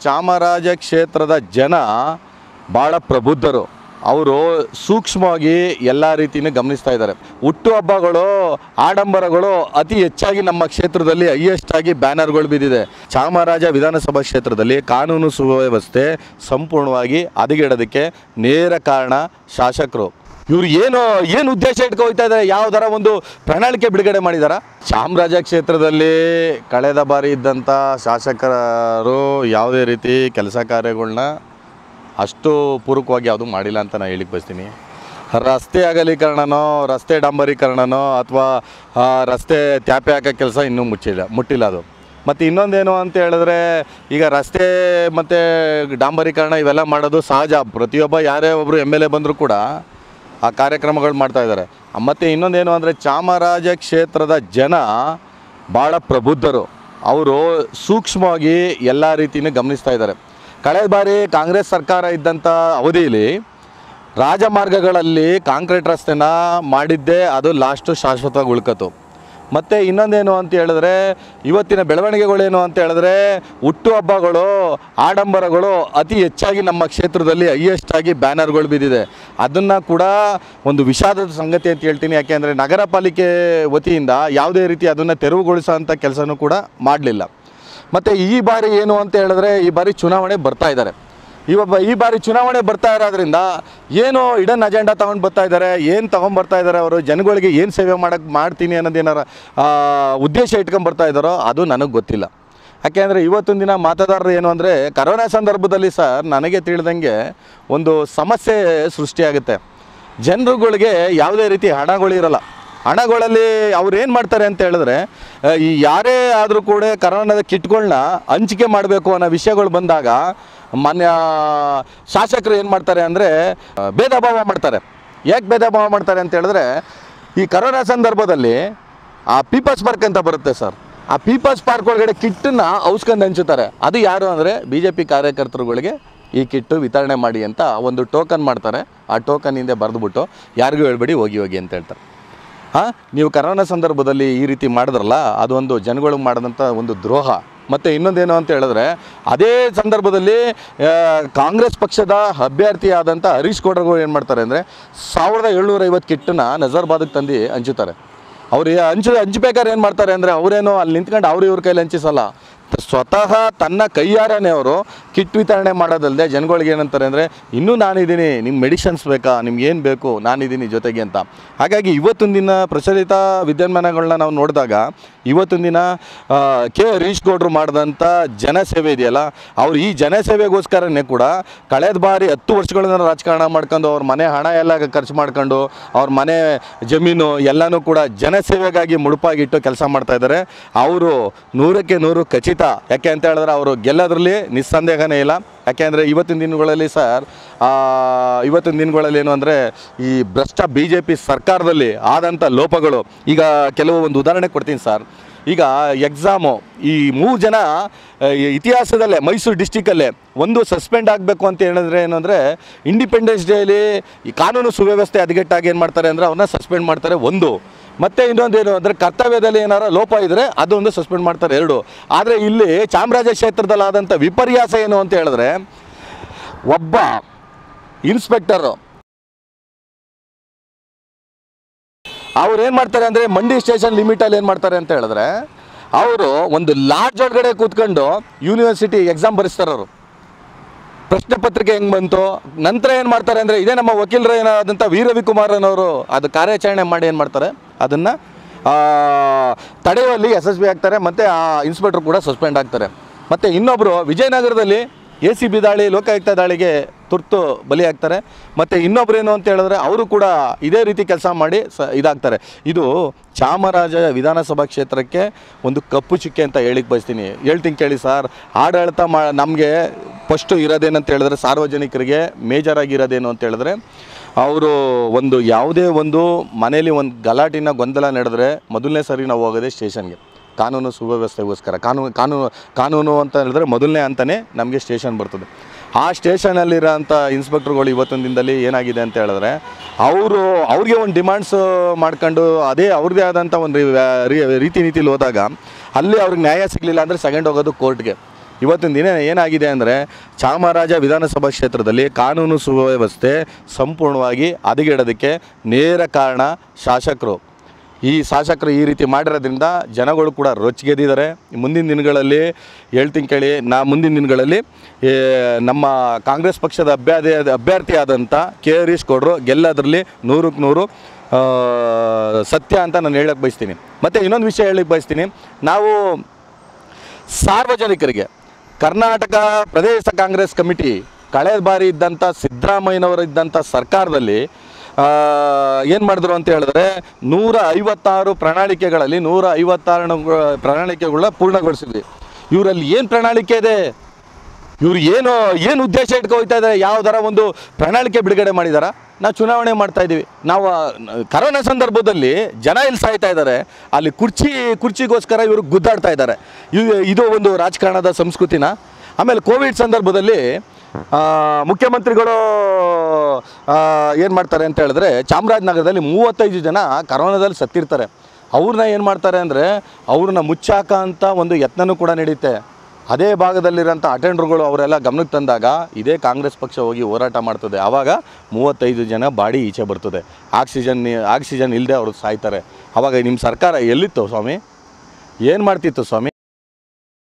ಚಾಮರಾಜ ಕ್ಷೇತ್ರದ ಜನ ಭಾಳ ಪ್ರಬುದ್ಧರು ಅವರು ಸೂಕ್ಷ್ಮವಾಗಿ ಎಲ್ಲ ರೀತಿಯೂ ಗಮನಿಸ್ತಾ ಇದ್ದಾರೆ ಹುಟ್ಟುಹಬ್ಬಗಳು ಆಡಂಬರಗಳು ಅತಿ ಹೆಚ್ಚಾಗಿ ನಮ್ಮ ಕ್ಷೇತ್ರದಲ್ಲಿ ಹೈಯೆಸ್ಟ್ ಆಗಿ ಬ್ಯಾನರ್ಗಳು ಬಿದ್ದಿದೆ ಚಾಮರಾಜ ವಿಧಾನಸಭಾ ಕ್ಷೇತ್ರದಲ್ಲಿ ಕಾನೂನು ಸುವ್ಯವಸ್ಥೆ ಸಂಪೂರ್ಣವಾಗಿ ಹದಗೆಡೋದಕ್ಕೆ ನೇರ ಕಾರಣ ಶಾಸಕರು ಇವ್ರು ಏನು ಏನು ಉದ್ದೇಶ ಇಟ್ಕೊ ಹೋಗ್ತಾ ಇದ್ದಾರೆ ಯಾವ್ದಾರ ಒಂದು ಪ್ರಣಾಳಿಕೆ ಬಿಡುಗಡೆ ಮಾಡಿದಾರ ಚಾಮರಾಜ ಕ್ಷೇತ್ರದಲ್ಲಿ ಕಳೆದ ಬಾರಿ ಇದ್ದಂಥ ಶಾಸಕರು ಯಾವುದೇ ರೀತಿ ಕೆಲಸ ಕಾರ್ಯಗಳನ್ನ ಅಷ್ಟು ಪೂರಕವಾಗಿ ಯಾವುದು ಮಾಡಿಲ್ಲ ಅಂತ ನಾನು ಹೇಳಿಕ್ಕೆ ಬಯಸ್ತೀನಿ ರಸ್ತೆ ಅಗಲೀಕರಣನೋ ರಸ್ತೆ ಡಾಂಬರೀಕರಣನೋ ಅಥವಾ ರಸ್ತೆ ತ್ಯಾಪೆ ಹಾಕೋ ಕೆಲಸ ಇನ್ನೂ ಮುಚ್ಚಿಲ್ಲ ಮುಟ್ಟಿಲ್ಲ ಅದು ಮತ್ತು ಇನ್ನೊಂದೇನು ಅಂತ ಹೇಳಿದ್ರೆ ಈಗ ರಸ್ತೆ ಮತ್ತು ಡಾಂಬರೀಕರಣ ಇವೆಲ್ಲ ಮಾಡೋದು ಸಹಜ ಪ್ರತಿಯೊಬ್ಬ ಯಾರೇ ಒಬ್ಬರು ಎಮ್ ಎಲ್ ಎ ಬಂದರೂ ಕೂಡ ಆ ಕಾರ್ಯಕ್ರಮಗಳು ಮಾಡ್ತಾ ಇದ್ದಾರೆ ಮತ್ತು ಇನ್ನೊಂದೇನು ಅಂದರೆ ಚಾಮರಾಜ ಕ್ಷೇತ್ರದ ಜನ ಭಾಳ ಪ್ರಬುದ್ಧರು ಅವರು ಸೂಕ್ಷ್ಮವಾಗಿ ಎಲ್ಲ ರೀತಿಯೂ ಗಮನಿಸ್ತಾ ಇದ್ದಾರೆ ಕಳೆದ ಬಾರಿ ಕಾಂಗ್ರೆಸ್ ಸರ್ಕಾರ ಇದ್ದಂಥ ಅವಧಿಯಲ್ಲಿ ರಾಜಮಾರ್ಗಗಳಲ್ಲಿ ಕಾಂಕ್ರೀಟ್ ರಸ್ತೆನ ಮಾಡಿದ್ದೇ ಅದು ಲಾಸ್ಟು ಶಾಶ್ವತವಾಗಿ ಉಳ್ಕತ್ತು ಮತ್ತು ಇನ್ನೊಂದೇನು ಅಂತ ಹೇಳಿದ್ರೆ ಇವತ್ತಿನ ಬೆಳವಣಿಗೆಗಳೇನು ಅಂತ ಹೇಳಿದ್ರೆ ಹುಟ್ಟುಹಬ್ಬಗಳು ಆಡಂಬರಗಳು ಅತಿ ಹೆಚ್ಚಾಗಿ ನಮ್ಮ ಕ್ಷೇತ್ರದಲ್ಲಿ ಹೈಯೆಸ್ಟ್ ಆಗಿ ಬ್ಯಾನರ್ಗಳು ಬಿದ್ದಿದೆ ಅದನ್ನು ಕೂಡ ಒಂದು ವಿಷಾದದ ಸಂಗತಿ ಅಂತ ಹೇಳ್ತೀನಿ ಯಾಕೆಂದರೆ ನಗರ ಪಾಲಿಕೆ ವತಿಯಿಂದ ಯಾವುದೇ ರೀತಿ ಅದನ್ನು ತೆರವುಗೊಳಿಸೋ ಅಂಥ ಕೆಲಸನೂ ಕೂಡ ಮಾಡಲಿಲ್ಲ ಮತ್ತು ಈ ಬಾರಿ ಏನು ಅಂತ ಹೇಳಿದ್ರೆ ಈ ಬಾರಿ ಚುನಾವಣೆ ಬರ್ತಾ ಇದ್ದಾರೆ ಇವಾಗ ಈ ಬಾರಿ ಚುನಾವಣೆ ಬರ್ತಾ ಇರೋದ್ರಿಂದ ಏನು ಇಡನ್ ಅಜೆಂಡಾ ತೊಗೊಂಡು ಬರ್ತಾ ಇದ್ದಾರೆ ಏನು ತೊಗೊಂಡು ಬರ್ತಾ ಇದ್ದಾರೆ ಅವರು ಜನಗಳಿಗೆ ಏನು ಸೇವೆ ಮಾಡೋಕ್ಕೆ ಮಾಡ್ತೀನಿ ಅನ್ನೋದೇನಾರ ಆ, ಉದ್ದೇಶ ಇಟ್ಕೊಂಡು ಬರ್ತಾ ಇದ್ದಾರೋ ಅದು ನನಗೆ ಗೊತ್ತಿಲ್ಲ ಯಾಕೆಂದರೆ ಇವತ್ತಿನ ದಿನ ಮತದಾರರು ಏನು ಅಂದರೆ ಕರೋನಾ ಸಂದರ್ಭದಲ್ಲಿ ಸರ್ ನನಗೆ ತಿಳಿದಂಗೆ ಒಂದು ಸಮಸ್ಯೆ ಸೃಷ್ಟಿಯಾಗುತ್ತೆ ಜನರುಗಳಿಗೆ ಯಾವುದೇ ರೀತಿ ಹಣಗಳಿರಲ್ಲ ಹಣಗಳಲ್ಲಿ ಅವ್ರು ಏನು ಮಾಡ್ತಾರೆ ಅಂತ ಹೇಳಿದ್ರೆ ಆ, ಈ ಯಾರೇ ಆದರೂ ಕೂಡ ಕರೋನಾದ ಕಿಟ್ಗಳನ್ನ ಹಂಚಿಕೆ ಮಾಡಬೇಕು ಅನ್ನೋ ವಿಷಯಗಳು ಬಂದಾಗ ಮಾನ್ಯ ಶಾಸಕರು ಏನು ಮಾಡ್ತಾರೆ ಅಂದರೆ ಭೇದ ಭಾವ ಮಾಡ್ತಾರೆ ಯಾಕೆ ಭೇದ ಭಾವ ಮಾಡ್ತಾರೆ ಅಂತ ಹೇಳಿದ್ರೆ ಈ ಕರೋನಾ ಸಂದರ್ಭದಲ್ಲಿ ಆ ಪೀಪಲ್ಸ್ ಪಾರ್ಕ್ ಅಂತ ಬರುತ್ತೆ ಸರ್ ಆ ಪೀಪಲ್ಸ್ ಪಾರ್ಕ್ ಒಳಗಡೆ ಕಿಟ್ಟನ್ನ ಔಸ್ಕೊಂಡು ಹಂಚುತ್ತಾರೆ ಅದು ಯಾರು ಅಂದರೆ ಬಿ ಜೆ ಪಿ ಕಾರ್ಯಕರ್ತರುಗಳಿಗೆ ಈ ಕಿಟ್ಟು ವಿತರಣೆ ಮಾಡಿ ಅಂತ ಒಂದು ಟೋಕನ್ ಮಾಡ್ತಾರೆ ಆ ಟೋಕನ್ ಹಿಂದೆ ಬರೆದ್ಬಿಟ್ಟು ಯಾರಿಗೂ ಹೇಳ್ಬೇಡಿ ಹೋಗಿ ಹೋಗಿ ಅಂತ ಹೇಳ್ತಾರೆ ಹಾಂ ನೀವು ಕರೋನಾ ಸಂದರ್ಭದಲ್ಲಿ ಈ ರೀತಿ ಮಾಡಿದ್ರಲ್ಲ ಅದು ಒಂದು ಜನಗಳಿಗೆ ಮಾಡಿದಂಥ ಒಂದು ದ್ರೋಹ ಮತ್ತು ಇನ್ನೊಂದೇನು ಅಂತ ಹೇಳಿದ್ರೆ ಅದೇ ಸಂದರ್ಭದಲ್ಲಿ ಆ, ಕಾಂಗ್ರೆಸ್ ಪಕ್ಷದ ಅಭ್ಯರ್ಥಿ ಆದಂಥ ಹರೀಶ್ ಗೌಡರು ಏನು ಮಾಡ್ತಾರೆ ಅಂದರೆ ಸಾವಿರದ ಏಳ್ನೂರ ಐವತ್ತು ಕಿಟ್ಟನ್ನ ನಜರ್ಬಾದಕ್ಕೆ ತಂದು ಹಂಚುತ್ತಾರೆ ಅವ್ರು ಹಂಚು ಹಂಚ್ಬೇಕಾದ್ರೆ ಏನು ಮಾಡ್ತಾರೆ ಅಂದರೆ ಅವರೇನು ಅಲ್ಲಿ ನಿಂತ್ಕೊಂಡು ಅವ್ರು ಇವ್ರ ಕೈಲಿ ಹಂಚಿಸಲ್ಲ ಸ್ವತಃ ತನ್ನ ಕೈಯಾರನೇ ಅವರು ಕಿಟ್ ವಿತರಣೆ ಮಾಡೋದಲ್ಲದೆ ಜನಗಳಿಗೆ ಏನಂತಾರೆ ಅಂದರೆ ಇನ್ನೂ ನಾನಿದ್ದೀನಿ ನಿಮ್ಮ ಮೆಡಿಷನ್ಸ್ ಬೇಕಾ ನಿಮ್ಗೆ ಏನು ಬೇಕು ನಾನಿದ್ದೀನಿ ಜೊತೆಗೆ ಅಂತ ಹಾಗಾಗಿ ಇವತ್ತಿನ ದಿನ ಪ್ರಚಲಿತ ವಿದ್ಯಮಾನಗಳನ್ನ ನಾವು ನೋಡಿದಾಗ ಇವತ್ತಿನ ದಿನ ಆ, ಕೆ ಹರೀಶ್ ಗೌಡ್ರು ಮಾಡಿದಂಥ ಜನಸೇವೆ ಇದೆಯಲ್ಲ ಅವ್ರು ಈ ಜನಸೇವೆಗೋಸ್ಕರನೇ ಕೂಡ ಕಳೆದ ಬಾರಿ ಹತ್ತು ವರ್ಷಗಳಿಂದ ರಾಜಕಾರಣ ಮಾಡ್ಕೊಂಡು ಅವ್ರ ಮನೆ ಹಣ ಎಲ್ಲ ಖರ್ಚು ಮಾಡ್ಕೊಂಡು ಅವ್ರ ಮನೆ ಜಮೀನು ಎಲ್ಲನೂ ಕೂಡ ಜನಸೇವೆಗಾಗಿ ಮುಡುಪಾಗಿಟ್ಟು ಕೆಲಸ ಮಾಡ್ತಾ ಇದ್ದಾರೆ ಅವರು ನೂರಕ್ಕೆ ನೂರು ಖಚಿತ ಯಾಕೆ ಅಂತ ಹೇಳಿದ್ರೆ ಅವರು ಗೆಲ್ಲೋದ್ರಲ್ಲಿ ನಿಸ್ಸಂದೇಹನೇ ಇಲ್ಲ ಯಾಕೆಂದರೆ ಇವತ್ತಿನ ದಿನಗಳಲ್ಲಿ ಸರ್ ಆ, ಇವತ್ತಿನ ದಿನಗಳಲ್ಲಿ ಏನು ಅಂದರೆ ಈ ಭ್ರಷ್ಟ ಬಿ ಜೆ ಪಿ ಸರ್ಕಾರದಲ್ಲಿ ಆದಂಥ ಲೋಪಗಳು ಈಗ ಕೆಲವು ಒಂದು ಉದಾಹರಣೆ ಕೊಡ್ತೀನಿ ಸರ್ ಈಗ ಎಕ್ಸಾಮು ಈ ಮೂರು ಜನ ಆ, ಈ ಇತಿಹಾಸದಲ್ಲೇ ಮೈಸೂರು ಡಿಸ್ಟಿಕಲ್ಲೇ ಒಂದು ಸಸ್ಪೆಂಡ್ ಆಗಬೇಕು ಅಂತ ಹೇಳಿದ್ರೆ ಏನು ಅಂದರೆ ಇಂಡಿಪೆಂಡೆನ್ಸ್ ಡೇಲಿ ಈ ಕಾನೂನು ಸುವ್ಯವಸ್ಥೆ ಹದಗೆಟ್ಟಾಗಿ ಏನು ಮಾಡ್ತಾರೆ ಅಂದರೆ ಅವ್ರನ್ನ ಸಸ್ಪೆಂಡ್ ಮಾಡ್ತಾರೆ ಒಂದು ಮತ್ತೆ ಇನ್ನೊಂದೇನು ಅಂದರೆ ಕರ್ತವ್ಯದಲ್ಲಿ ಏನಾರ ಲೋಪ ಇದ್ದರೆ ಅದೊಂದು ಸಸ್ಪೆಂಡ್ ಮಾಡ್ತಾರೆ ಎರಡು ಆದರೆ ಇಲ್ಲಿ ಚಾಮರಾಜ ಕ್ಷೇತ್ರದಲ್ಲಾದಂಥ ವಿಪರ್ಯಾಸ ಏನು ಅಂತ ಹೇಳಿದ್ರೆ ಒಬ್ಬ ಇನ್ಸ್ಪೆಕ್ಟರು ಅವ್ರು ಏನು ಮಾಡ್ತಾರೆ ಅಂದರೆ ಮಂಡಿ ಸ್ಟೇಷನ್ ಲಿಮಿಟಲ್ಲಿ ಏನು ಮಾಡ್ತಾರೆ ಅಂತ ಹೇಳಿದ್ರೆ ಅವರು ಒಂದು ಲಾಡ್ಜ್ ಒಳಗಡೆ ಕೂತ್ಕೊಂಡು ಯೂನಿವರ್ಸಿಟಿ ಎಕ್ಸಾಮ್ ಬರೆಸ್ತಾರೆ ಅವರು ಪ್ರಶ್ನೆ ಪತ್ರಿಕೆ ಹೆಂಗೆ ಬಂತು ನಂತರ ಏನು ಮಾಡ್ತಾರೆ ಅಂದರೆ ಇದೇ ನಮ್ಮ ವಕೀಲರು ಏನಾದಂಥ ವೀರ ರವಿಕುಮಾರನವರು ಅದು ಕಾರ್ಯಾಚರಣೆ ಮಾಡಿ ಏನು ಮಾಡ್ತಾರೆ ಅದನ್ನು ತಡೆಯುವಲ್ಲಿ ಯಶಸ್ವಿ ಆಗ್ತಾರೆ ಮತ್ತು ಆ ಇನ್ಸ್ಪೆಕ್ಟರ್ ಕೂಡ ಸಸ್ಪೆಂಡ್ ಆಗ್ತಾರೆ ಮತ್ತು ಇನ್ನೊಬ್ಬರು ವಿಜಯನಗರದಲ್ಲಿ ಎ ಸಿ ಬಿ ದಾಳಿ ಲೋಕಾಯುಕ್ತ ದಾಳಿಗೆ ತುರ್ತು ಬಲಿಯಾಗ್ತಾರೆ ಮತ್ತು ಇನ್ನೊಬ್ರು ಏನು ಅಂತ ಹೇಳಿದ್ರೆ ಅವರು ಕೂಡ ಇದೇ ರೀತಿ ಕೆಲಸ ಮಾಡಿ ಸ ಇದಾಗ್ತಾರೆ ಇದು ಚಾಮರಾಜ ವಿಧಾನಸಭಾ ಕ್ಷೇತ್ರಕ್ಕೆ ಒಂದು ಕಪ್ಪು ಚುಕ್ಕೆ ಅಂತ ಹೇಳಿಕ್ ಬಯಸ್ತೀನಿ ಹೇಳ್ತೀನಿ ಕೇಳಿ ಸರ್ ಆಡಳಿತ ಮಾ ನಮಗೆ ಫಸ್ಟು ಇರೋದೇನಂತ ಹೇಳಿದ್ರೆ ಸಾರ್ವಜನಿಕರಿಗೆ ಮೇಜರ್ ಆಗಿರೋದೇನು ಅಂತ ಹೇಳಿದ್ರೆ ಅವರು ಒಂದು ಯಾವುದೇ ಒಂದು ಮನೇಲಿ ಒಂದು ಗಲಾಟಿನ ಗೊಂದಲ ನಡೆದ್ರೆ ಮೊದಲನೇ ಸರಿ ನಾವು ಹೋಗೋದೇ ಸ್ಟೇಷನ್ಗೆ ಕಾನೂನು ಸುವ್ಯವಸ್ಥೆಗೋಸ್ಕರ ಕಾನೂನು ಕಾನೂನು ಕಾನೂನು ಅಂತ ಹೇಳಿದ್ರೆ ಮೊದಲನೇ ಅಂತಲೇ ನಮಗೆ ಸ್ಟೇಷನ್ ಬರ್ತದೆ ಆ ಸ್ಟೇಷನಲ್ಲಿರೋಂಥ ಇನ್ಸ್ಪೆಕ್ಟರ್ಗಳು ಇವತ್ತಿನ ದಿನದಲ್ಲಿ ಏನಾಗಿದೆ ಅಂತ ಹೇಳಿದ್ರೆ ಅವರು ಅವ್ರಿಗೆ ಒಂದು ಡಿಮಾಂಡ್ಸ್ ಮಾಡ್ಕೊಂಡು ಅದೇ ಅವ್ರದ್ದೇ ಆದಂಥ ಒಂದು ರೀ- ರೀತಿ ನೀತಿಲಿ ಹೋದಾಗ ಅಲ್ಲಿ ಅವ್ರಿಗೆ ನ್ಯಾಯ ಸಿಗಲಿಲ್ಲ ಅಂದರೆ ಸೆಕೆಂಡ್ ಹೋಗೋದು ಕೋರ್ಟ್ಗೆ ಇವತ್ತಿನ ದಿನ ಏನಾಗಿದೆ ಅಂದರೆ ಚಾಮರಾಜ ವಿಧಾನಸಭಾ ಕ್ಷೇತ್ರದಲ್ಲಿ ಕಾನೂನು ಸುವ್ಯವಸ್ಥೆ ಸಂಪೂರ್ಣವಾಗಿ ಹದಗೆಡೋದಕ್ಕೆ ನೇರ ಕಾರಣ ಶಾಸಕರು ಈ ಶಾಸಕರು ಈ ರೀತಿ ಮಾಡಿರೋದ್ರಿಂದ ಜನಗಳು ಕೂಡ ರೊಚ್ಚಿಗೆದ್ದಿದ್ದಾರೆ ಮುಂದಿನ ದಿನಗಳಲ್ಲಿ ಹೇಳ್ತೀನಿ ಕೇಳಿ ನಾ ಮುಂದಿನ ದಿನಗಳಲ್ಲಿ ಏ, ನಮ್ಮ ಕಾಂಗ್ರೆಸ್ ಪಕ್ಷದ ಅಭ್ಯರ್ಥಿ ಅಭ್ಯರ್ಥಿ ಆದಂಥ ಕೆ ಹರೀಶ್ ಗೌಡರು ಗೆಲ್ಲೋದ್ರಲ್ಲಿ ನೂರಕ್ಕೆ ನೂರು ಆ, ಸತ್ಯ ಅಂತ ನಾನು ಹೇಳಕ್ಕೆ ಬಯಸ್ತೀನಿ ಮತ್ತು ಇನ್ನೊಂದು ವಿಷಯ ಹೇಳಕ್ಕೆ ಬಯಸ್ತೀನಿ ನಾವು ಸಾರ್ವಜನಿಕರಿಗೆ ಕರ್ನಾಟಕ ಪ್ರದೇಶ ಕಾಂಗ್ರೆಸ್ ಕಮಿಟಿ ಕಳೆದ ಬಾರಿ ಇದ್ದಂಥ ಸಿದ್ದರಾಮಯ್ಯನವರು ಇದ್ದಂಥ ಸರ್ಕಾರದಲ್ಲಿ ಏನು ಮಾಡಿದ್ರು ಅಂತ ಹೇಳಿದ್ರೆ ನೂರ ಐವತ್ತಾರು ಪ್ರಣಾಳಿಕೆಗಳಲ್ಲಿ ನೂರ ಐವತ್ತಾರು ಪ್ರಣಾಳಿಕೆಗಳನ್ನ ಪೂರ್ಣಗೊಳಿಸಿದ್ವಿ ಇವರಲ್ಲಿ ಏನು ಪ್ರಣಾಳಿಕೆ ಇದೆ ಇವ್ರು ಏನು ಏನು ಉದ್ದೇಶ ಇಟ್ಕೊ ಹೋಗ್ತಾ ಇದ್ದಾರೆ ಯಾವ್ದಾರ ಒಂದು ಪ್ರಣಾಳಿಕೆ ಬಿಡುಗಡೆ ಮಾಡಿದಾರ ನಾವು ಚುನಾವಣೆ ಮಾಡ್ತಾ ಇದ್ದೀವಿ ನಾವು ಆ, ಕರೋನಾ ಸಂದರ್ಭದಲ್ಲಿ ಜನ ಇಲ್ಲಿ ಸಾಯ್ತಾ ಇದ್ದಾರೆ ಅಲ್ಲಿ ಕುರ್ಚಿ ಕುರ್ಚಿಗೋಸ್ಕರ ಇವರು ಗುದ್ದಾಡ್ತಾ ಇದ್ದಾರೆ ಇದು ಇದು ಒಂದು ರಾಜಕಾರಣದ ಸಂಸ್ಕೃತಿನ ಆಮೇಲೆ ಕೋವಿಡ್ ಸಂದರ್ಭದಲ್ಲಿ ಆ, ಮುಖ್ಯಮಂತ್ರಿಗಳು ಏನು ಮಾಡ್ತಾರೆ ಅಂತ ಹೇಳಿದ್ರೆ ಚಾಮರಾಜನಗರದಲ್ಲಿ ಮೂವತ್ತೈದು ಜನ ಕರೋನಾದಲ್ಲಿ ಸತ್ತಿರ್ತಾರೆ ಅವ್ರನ್ನ ಏನು ಮಾಡ್ತಾರೆ ಅಂದರೆ ಅವ್ರನ್ನ ಮುಚ್ಚಾಕ ಅಂತ ಒಂದು ಯತ್ನನೂ ಕೂಡ ನಡೀತೆ ಅದೇ ಭಾಗದಲ್ಲಿರೋಂಥ ಅಟೆಂಡರ್ಗಳು ಅವರೆಲ್ಲ ಗಮನಕ್ಕೆ ತಂದಾಗ ಇದೇ ಕಾಂಗ್ರೆಸ್ ಪಕ್ಷ ಹೋಗಿ ಹೋರಾಟ ಮಾಡ್ತದೆ ಆವಾಗ ಮೂವತ್ತೈದು ಜನ ಬಾಡಿ ಈಚೆ ಬರ್ತದೆ ಆಕ್ಸಿಜನ್ ಆಕ್ಸಿಜನ್ ಇಲ್ಲದೆ ಅವರು ಸಾಯ್ತಾರೆ ಆವಾಗ ನಿಮ್ಮ ಸರ್ಕಾರ ಎಲ್ಲಿತ್ತು ಸ್ವಾಮಿ ಏನು ಮಾಡ್ತಿತ್ತು ಸ್ವಾಮಿ